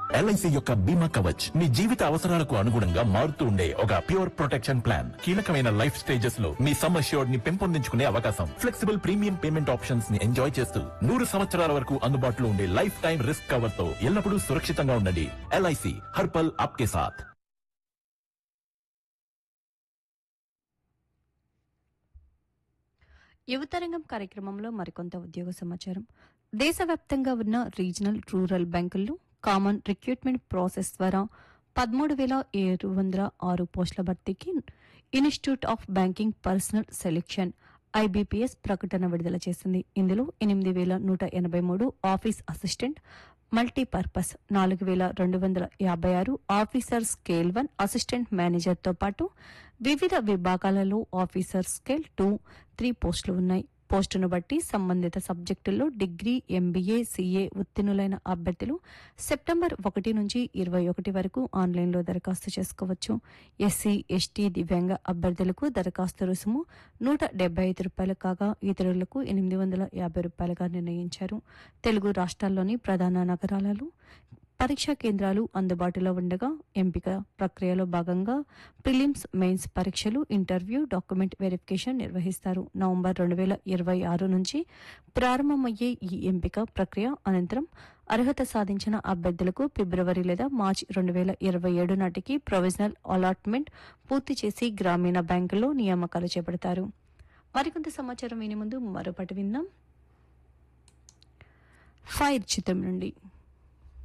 LIC యొక్క బీమా కవచ్ మీ జీవిత అవసరాలకు అనుగుణంగా మారుతూ ఉండే ఒక ప్యూర్ ప్రొటెక్షన్ ప్లాన్ కీలకమైన లైఫ్ స్టేజెస్ లో మీ సమ్ అష్యూర్డ్ ని పెంపొందించుకునే అవకాశం ఫ్లెక్సిబుల్ ప్రీమియం పేమెంట్ ఆప్షన్స్ ని ఎంజాయ్ చేస్తూ నూరు సంవత్సరాల వరకు అందుబాటులో ఉండే లైఫ్ టైం రిస్క్ కవర్ తో ఎల్లప్పుడూ సురక్షితంగా ఉండండి ఎల్ఐసి హర్పల్ ఆప్కే సాథ్ యువతరంగం కార్యక్రమంలో మరికొంత ఉద్యోగ సమాచారం దేశవ్యాప్తంగా ఉన్న రీజనల్ రూరల్ బ్యాంకుల్లో కామన్ రిక్రూట్మెంట్ ప్రాసెస్ ద్వారా పదమూడు వేల ఏడు వందల ఆరు పోస్టుల భర్తీకి institute of banking personnel selection IBPS ప్రకటన విడుదల చేసింది ఇందులో ఎనిమిది వేల నూట ఎనభై మూడు ఆఫీస్ అసిస్టెంట్ మల్టీపర్పస్ నాలుగు వేల రెండు వందల యాభై ఆరు ఆఫీసర్ స్కేల్ వన్ అసిస్టెంట్ మేనేజర్తో పాటు వివిధ విభాగాలలో ఆఫీసర్ స్కేల్ టూ త్రీ పోస్టులు ఉన్నాయి పోస్టును బట్టి సంబంధిత సబ్జెక్టుల్లో డిగ్రీ ఎంబీఏ సీఏ ఉత్తీర్ణులైన అభ్యర్థులు సెప్టెంబర్ ఒకటి నుంచి ఇరవై ఒకటి వరకు ఆన్లైన్లో దరఖాస్తు చేసుకోవచ్చు ఎస్సీ ఎస్టీ దివ్యాంగ అభ్యర్థులకు దరఖాస్తు రుసుము నూట డెబ్బై ఐదు రూపాయలు కాగా ఇతరులకు ఎనిమిది వందల యాభై రూపాయలుగా నిర్ణయించారు తెలుగు రాష్ట్రాల్లోని ప్రధాన నగరాలలో పరీక్షా కేంద్రాలు అందుబాటులో ఉండగా ఎంపిక ప్రక్రియలో భాగంగా ప్రిలిమ్స్ మెయిన్స్ పరీక్షలు ఇంటర్వ్యూ డాక్యుమెంట్ వెరిఫికేషన్ నిర్వహిస్తారు నవంబర్ రెండు వేల ఇరవై ఆరు నుంచి ప్రారంభమయ్యే ఈ ఎంపిక ప్రక్రియ అనంతరం అర్హత సాధించిన అభ్యర్థులకు ఫిబ్రవరి లేదా మార్చి రెండు వేల ఇరవై ఏడు నాటికి ప్రొవిజనల్ అలాట్మెంట్ పూర్తి చేసి గ్రామీణ బ్యాంకుల్లో నియామకాలు చేపడతారు మరికొంత సమాచారం వినే ముందు మరోపటి విందాం ఫైర్ చిత్రం నుండి